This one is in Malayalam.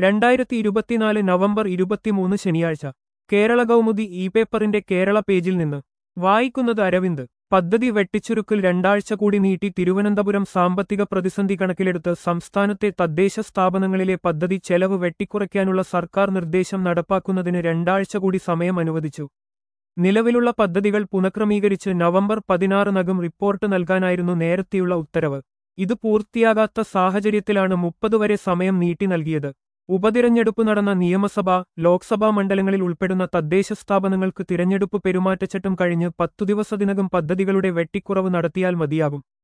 രണ്ടായിരത്തി ഇരുപത്തിനാല് നവംബർ ഇരുപത്തിമൂന്ന് ശനിയാഴ്ച കേരള കൗമുദി ഇ പേപ്പറിന്റെ കേരള പേജിൽ നിന്ന് വായിക്കുന്നത് അരവിന്ദ് പദ്ധതി വെട്ടിച്ചുരുക്കൽ രണ്ടാഴ്ച കൂടി നീട്ടി തിരുവനന്തപുരം സാമ്പത്തിക പ്രതിസന്ധി കണക്കിലെടുത്ത് സംസ്ഥാനത്തെ തദ്ദേശ സ്ഥാപനങ്ങളിലെ പദ്ധതി ചെലവ് വെട്ടിക്കുറയ്ക്കാനുള്ള സർക്കാർ നിർദ്ദേശം നടപ്പാക്കുന്നതിന് രണ്ടാഴ്ച കൂടി സമയം അനുവദിച്ചു നിലവിലുള്ള പദ്ധതികൾ പുനഃക്രമീകരിച്ച് നവംബർ പതിനാറിനകം റിപ്പോർട്ട് നൽകാനായിരുന്നു നേരത്തെയുള്ള ഉത്തരവ് ഇത് പൂർത്തിയാകാത്ത സാഹചര്യത്തിലാണ് മുപ്പത് വരെ സമയം നീട്ടി നൽകിയത് ഉപതിരഞ്ഞെടുപ്പ് നടന്ന നിയമസഭാ ലോക്സഭാ മണ്ഡലങ്ങളിൽ ഉൾപ്പെടുന്ന തദ്ദേശ സ്ഥാപനങ്ങൾക്ക് തിരഞ്ഞെടുപ്പ് പെരുമാറ്റച്ചട്ടം കഴിഞ്ഞ് പത്തു ദിവസത്തിനകം പദ്ധതികളുടെ വെട്ടിക്കുറവ് നടത്തിയാൽ മതിയാകും